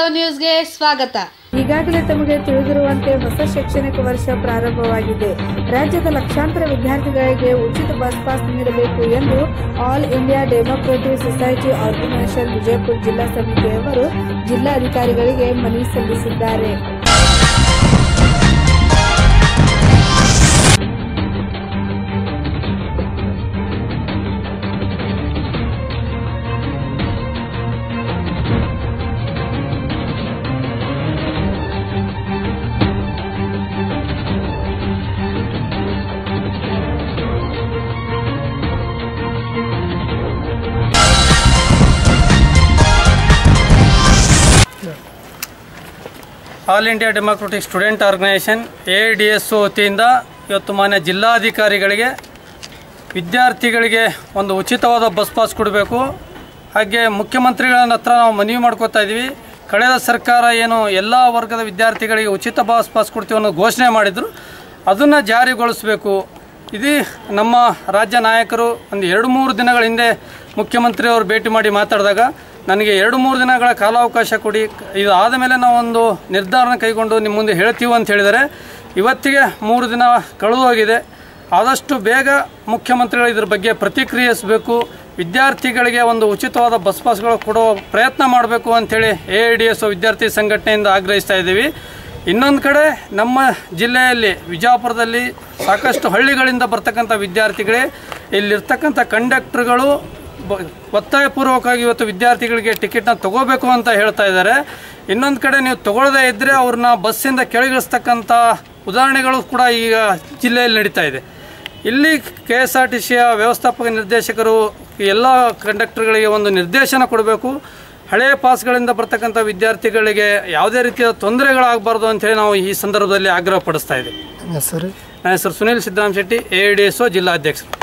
ವಾಸ್ತವ ನ್ಯೂಸ್ಗೆ ಸ್ವಾಗತ ಈಗಾಗಲೇ ತಮಗೆ ತಿಳಿದಿರುವಂತೆ ಹೊಸ ಶೈಕ್ಷಣಿಕ ವರ್ಷ ಪ್ರಾರಂಭವಾಗಿದೆ ರಾಜ್ಯದ ಲಕ್ಷಾಂತರ ವಿದ್ಯಾರ್ಥಿಗಳಿಗೆ ಉಚಿತ ಬಸ್ ಪಾಸ್ ನೀಡಬೇಕು ಎಂದು all India democratic society organisation Vijayapura ಜಿಲ್ಲಾ ಸಮಿತಿಯವರು ಜಿಲ್ಲಾಧಿಕಾರಿಗಳಿಗೆ ಮನವಿ ಸಲ್ಲಿಸಿದ್ದಾರೆ all India democratic student organisation A D S ವತಿಯಿಂದ ಇವತ್ತು ಮಾನ್ಯ ಜಿಲ್ಲಾಧಿಕಾರಿಗಳಿಗೆ ವಿದ್ಯಾರ್ಥಿಗಳಿಗೆ ಒಂದು ಉಚಿತವಾದ ಬಸ್ ಪಾಸ್ ಕೊಡಬೇಕು ಹಾಗೆ ಮುಖ್ಯಮಂತ್ರಿಗಳ ಹತ್ರ ನಾವು ಮನವಿ ಮಾಡ್ಕೋತಾ ಇದ್ದೀವಿ ಕಳೆದ ಸರ್ಕಾರ ಏನು ಎಲ್ಲ ವರ್ಗದ ವಿದ್ಯಾರ್ಥಿಗಳಿಗೆ ಉಚಿತ ಬಸ್ ಪಾಸ್ ಕೊಡ್ತೀವಿ ಅನ್ನೋ ಘೋಷಣೆ ಮಾಡಿದರು ಅದನ್ನು ಜಾರಿಗೊಳಿಸಬೇಕು ಇದು ನಮ್ಮ ರಾಜ್ಯ ನಾಯಕರು ಒಂದು ಎರಡು ಮೂರು ದಿನಗಳ ಹಿಂದೆ ಮುಖ್ಯಮಂತ್ರಿಯವರು ಭೇಟಿ ಮಾಡಿ ಮಾತಾಡಿದಾಗ ನನಗೆ ಎರಡು ಮೂರು ದಿನಗಳ ಕಾಲಾವಕಾಶ ಕೊಡಿ ಇದು ಆದ ಮೇಲೆ ನಾವೊಂದು ನಿರ್ಧಾರನ ಕೈಗೊಂಡು ನಿಮ್ಮ ಮುಂದೆ ಹೇಳ್ತೀವಿ ಅಂತ ಹೇಳಿದರೆ ಇವತ್ತಿಗೆ ಮೂರು ದಿನ ಕಳೆದು ಹೋಗಿದೆ ಆದಷ್ಟು ಬೇಗ ಮುಖ್ಯಮಂತ್ರಿಗಳು ಇದ್ರ ಬಗ್ಗೆ ಪ್ರತಿಕ್ರಿಯಿಸಬೇಕು ವಿದ್ಯಾರ್ಥಿಗಳಿಗೆ ಒಂದು ಉಚಿತವಾದ ಬಸ್ ಪಾಸ್ಗಳು ಕೊಡೋ ಪ್ರಯತ್ನ ಮಾಡಬೇಕು ಅಂಥೇಳಿ ಎ ಐ ಡಿ ಎಸ್ ವಿದ್ಯಾರ್ಥಿ ಸಂಘಟನೆಯಿಂದ ಆಗ್ರಹಿಸ್ತಾ ಇದ್ದೀವಿ ಇನ್ನೊಂದು ಕಡೆ ನಮ್ಮ ಜಿಲ್ಲೆಯಲ್ಲಿ ವಿಜಯಪುರದಲ್ಲಿ ಸಾಕಷ್ಟು ಹಳ್ಳಿಗಳಿಂದ ಬರ್ತಕ್ಕಂಥ ವಿದ್ಯಾರ್ಥಿಗಳೇ ಇಲ್ಲಿರ್ತಕ್ಕಂಥ ಕಂಡಕ್ಟರ್ಗಳು ಬ- ಒತ್ತಾಯಪೂರ್ವಕವಾಗಿ ಇವತ್ತು ವಿದ್ಯಾರ್ಥಿಗಳಿಗೆ ಟಿಕೆಟ್ನ ತಗೋಬೇಕು ಅಂತ ಹೇಳ್ತಾ ಇದ್ದಾರೆ ಇನ್ನೊಂದು ಕಡೆ ನೀವು ತಗೊಳ್ಳದೇ ಇದ್ದರೆ ಅವ್ರನ್ನ ಬಸ್ಸಿಂದ ಕೆಳಗಿಳಿಸ್ತಕ್ಕಂಥ ಉದಾಹರಣೆಗಳು ಕೂಡ ಈಗ ಜಿಲ್ಲೆಯಲ್ಲಿ ನಡೀತಾ ಇದೆ ಇಲ್ಲಿ ಕೆ ಎಸ್ ಆರ್ ಟಿ ಸಿಯ ವ್ಯವಸ್ಥಾಪಕ ನಿರ್ದೇಶಕರು ಎಲ್ಲ ಕಂಡಕ್ಟರ್ಗಳಿಗೆ ಒಂದು ನಿರ್ದೇಶನ ಕೊಡಬೇಕು ಹಳೆಯ ಪಾಸ್ಗಳಿಂದ ಬರ್ತಕ್ಕಂಥ ವಿದ್ಯಾರ್ಥಿಗಳಿಗೆ ಯಾವುದೇ ರೀತಿಯ ತೊಂದರೆಗಳಾಗಬಾರ್ದು ಅಂತೇಳಿ ನಾವು ಈ ಸಂದರ್ಭದಲ್ಲಿ ಆಗ್ರಹ ಪಡಿಸ್ತಾ ಇದ್ದೀವಿ ಹೆಸರು ನನ್ನ ಹೆಸರು Sunil Siddaram Shetty A D S ಜಿಲ್ಲಾಧ್ಯಕ್ಷರು